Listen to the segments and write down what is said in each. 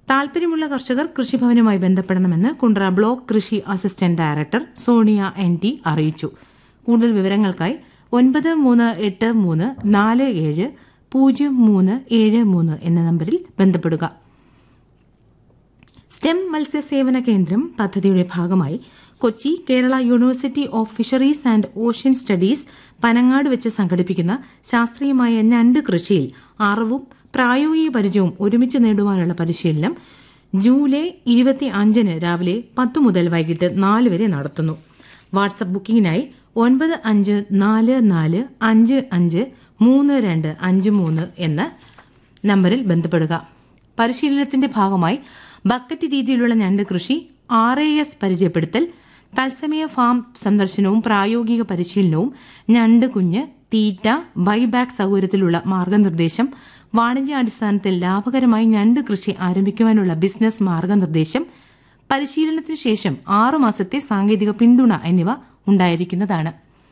താൽപര്യമുള്ള കർഷകർ കൃഷിഭവനുമായി ബന്ധപ്പെടണമെന്ന് കുണ്ട്ര ബ്ലോക്ക് കൃഷി assistant director Sonia N T അറിയിച്ചു കൂടുതൽ വിവരങ്ങൾക്കായി ഒൻപത് മൂന്ന് എട്ട് മൂന്ന് നാല് ഏഴ് പൂജ്യം മൂന്ന് ഏഴ് മൂന്ന് എന്ന നമ്പറിൽ ബന്ധപ്പെടുക സ്റ്റെം മത്സ്യസേവന കേന്ദ്രം പദ്ധതിയുടെ ഭാഗമായി Kochi Kerala university of fisheries and ocean studies Panangad വെച്ച് സംഘടിപ്പിക്കുന്ന ശാസ്ത്രീയമായ ഞണ്ട് കൃഷിയിൽ അറിവും പ്രായോഗിക പരിചയവും ഒരുമിച്ച് നേടുവാനുള്ള പരിശീലനം ജൂലൈ ഇരുപത്തി അഞ്ചിന് രാവിലെ പത്ത് മുതൽ വൈകിട്ട് നാല് വരെ നടത്തുന്നു വാട്സപ്പ് ബുക്കിംഗിനായി ഒൻപത് അഞ്ച് നാല് നാല് അഞ്ച് അഞ്ച് മൂന്ന് രണ്ട് അഞ്ച് മൂന്ന് എന്ന നമ്പറിൽ ബന്ധപ്പെടുക പരിശീലനത്തിന്റെ ഭാഗമായി ബക്കറ്റ് രീതിയിലുള്ള ഞണ്ട് കൃഷി ആർ എ എസ് പരിചയപ്പെടുത്തൽ തത്സമയ ഫാം സന്ദർശനവും പ്രായോഗിക പരിശീലനവും ഞണ്ട് കുഞ്ഞ് തീറ്റ ബൈബാക്ക് സൗകര്യത്തിലുള്ള മാർഗനിർദ്ദേശം വാണിജ്യാടിസ്ഥാനത്തിൽ ലാഭകരമായി ഞണ്ട് കൃഷി ആരംഭിക്കുവാനുള്ള ബിസിനസ് മാർഗനിർദ്ദേശം പരിശീലനത്തിനു ശേഷം ആറുമാസത്തെ സാങ്കേതിക പിന്തുണ എന്നിവ ഉണ്ടായിരിക്കുന്നതാണ്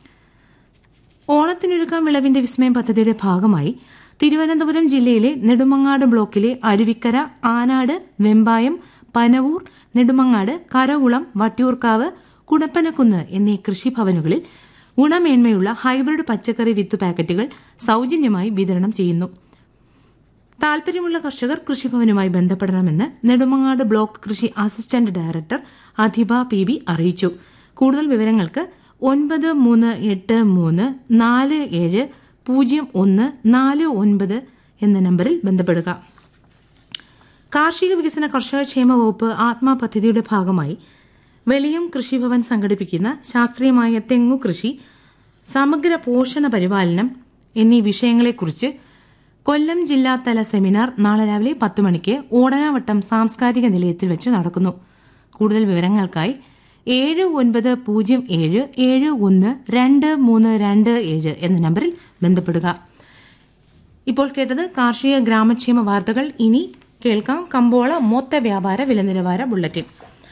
ഓണത്തിനൊരുക്കാൻ വിളവിന്റെ വിസ്മയം പദ്ധതിയുടെ ഭാഗമായി തിരുവനന്തപുരം ജില്ലയിലെ നെടുമങ്ങാട് ബ്ലോക്കിലെ അരുവിക്കര ആനാട് വെമ്പായം പനവൂർ നെടുമങ്ങാട് കരകുളം വട്ടിയൂർക്കാവ് കുണപ്പനക്കുന്ന് എന്നീ കൃഷിഭവനുകളിൽ ഗുണമേന്മയുള്ള ഹൈബ്രിഡ് പച്ചക്കറി വിത്ത് പാക്കറ്റുകൾ സൌജന്യമായി വിതരണം ചെയ്യുന്നു താൽപര്യമുള്ള കർഷകർ കൃഷിഭവനുമായി ബന്ധപ്പെടണമെന്ന് നെടുമങ്ങാട് ബ്ലോക്ക് കൃഷി assistant director Adhiba P B അറിയിച്ചു കൂടുതൽ വിവരങ്ങൾക്ക് ഒൻപത് മൂന്ന് എട്ട് മൂന്ന് നാല് ഏഴ് പൂജ്യം ഒന്ന് നാല് ഒൻപത് എന്ന നമ്പറിൽ ബന്ധപ്പെടുക കാർഷിക വികസന കർഷക ക്ഷേമ വകുപ്പ് ആത്മാ പദ്ധതിയുടെ ഭാഗമായി വെളിയം കൃഷിഭവൻ സംഘടിപ്പിക്കുന്ന ശാസ്ത്രീയമായ തെങ്ങു കൃഷി സമഗ്ര പോഷണ പരിപാലനം എന്നീ വിഷയങ്ങളെക്കുറിച്ച് കൊല്ലം ജില്ലാതല സെമിനാർ നാളെ രാവിലെ പത്ത് മണിക്ക് ഓടനാവട്ടം സാംസ്കാരിക നിലയത്തിൽ വെച്ച് നടക്കുന്നു കൂടുതൽ വിവരങ്ങൾക്കായി ഏഴ് ഒൻപത് പൂജ്യം ഏഴ് ഏഴ് ഒന്ന് രണ്ട് മൂന്ന് രണ്ട് ഏഴ് എന്ന നമ്പറിൽ ബന്ധപ്പെടുക ഇപ്പോൾ കേട്ടത് കാർഷിക ഗ്രാമക്ഷേമ വാർത്തകൾ ഇനി കേൾക്കാം കമ്പോള മൊത്ത വ്യാപാര വില നിലവാര ബുള്ളറ്റിൻ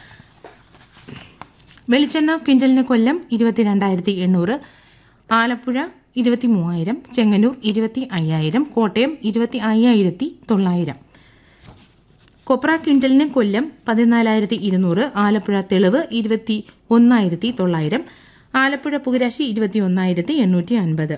വെളിച്ചെണ്ണ ക്വിന്റലിന് കൊല്ലം ഇരുപത്തിരണ്ടായിരത്തി എണ്ണൂറ് ആലപ്പുഴ ഇരുപത്തി മൂവായിരം ചെങ്ങന്നൂർ ഇരുപത്തി അയ്യായിരം കോട്ടയം ഇരുപത്തി അയ്യായിരത്തി തൊള്ളായിരം കൊപ്ര ക്വിന്റലിന് കൊല്ലം പതിനാലായിരത്തി ഇരുന്നൂറ് ആലപ്പുഴ തെളിവ് ഇരുപത്തി ഒന്നായിരത്തി തൊള്ളായിരം ആലപ്പുഴ പുകരാശി ഇരുപത്തി ഒന്നായിരത്തി എണ്ണൂറ്റി അൻപത്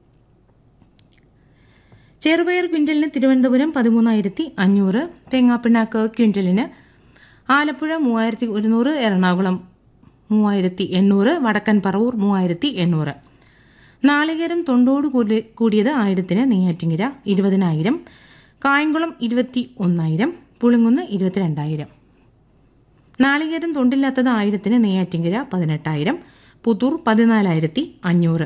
ചെറുപയർ ക്വിന്റലിന് തിരുവനന്തപുരം പതിമൂന്നായിരത്തി അഞ്ഞൂറ് തേങ്ങാപ്പിണ്ണാക്ക് ക്വിന്റലിന് ആലപ്പുഴ മൂവായിരത്തി ഒരുന്നൂറ് എറണാകുളം മൂവായിരത്തി എണ്ണൂറ് വടക്കൻ പറവൂർ മൂവായിരത്തി എണ്ണൂറ് നാളികേരം തൊണ്ടോട് കൂടി- കൂടിയത് ആയിരത്തിന് നെയ്യാറ്റിങ്കര ഇരുപതിനായിരം കായംകുളം ഇരുപത്തി ഒന്നായിരം പുളിങ്കുന്ന് ഇരുപത്തിരണ്ടായിരം നാളികേരം തൊണ്ടില്ലാത്തത് ആയിരത്തിന് നെയ്യാറ്റിങ്കര പതിനെട്ടായിരം പുത്തൂർ പതിനാലായിരത്തി അഞ്ഞൂറ്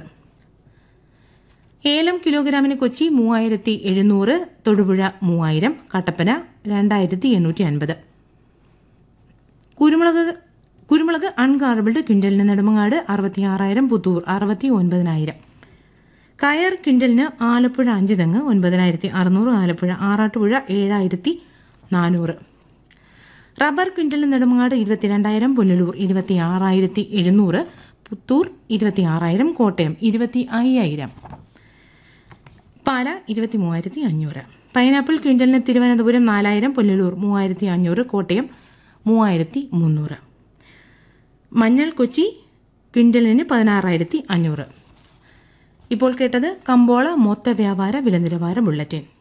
ഏലം കിലോഗ്രാമിന് കൊച്ചി മൂവായിരത്തി എഴുന്നൂറ് തൊടുപുഴ മൂവായിരം കട്ടപ്പന രണ്ടായിരത്തി എണ്ണൂറ്റി അൻപത് കുരുമുളക് കുരുമുളക് അൺഗാർബിൾഡ് ക്വിന്റലിന് നെടുമങ്ങാട് അറുപത്തി ആറായിരം പുത്തൂർ അറുപത്തി ഒൻപതിനായിരം കയർ ക്വിന്റലിന് ആലപ്പുഴ അഞ്ച് തെങ്ങ് ഒൻപതിനായിരത്തി അറുന്നൂറ് ആലപ്പുഴ ആറാട്ടുപുഴ ഏഴായിരത്തി നാനൂറ് റബ്ബർ ക്വിന്റലിന് നെടുമങ്ങാട് ഇരുപത്തിരണ്ടായിരം പുനലൂർ ഇരുപത്തി ആറായിരത്തി എഴുന്നൂറ് പുത്തൂർ ഇരുപത്തി ആറായിരം കോട്ടയം ഇരുപത്തി അയ്യായിരം പാല ഇരുപത്തി മൂവായിരത്തി അഞ്ഞൂറ് പൈനാപ്പിൾ ക്വിന്റലിന് തിരുവനന്തപുരം നാലായിരം പുനലൂർ മൂവായിരത്തി അഞ്ഞൂറ് കോട്ടയം മൂവായിരത്തി മുന്നൂറ് മഞ്ഞൾ കൊച്ചി ക്വിന്റലിന് പതിനാറായിരത്തി അഞ്ഞൂറ് ഇപ്പോൾ കേട്ടത് കമ്പോള മൊത്ത വ്യാപാര വില നിലവാര ബുള്ളറ്റിൻ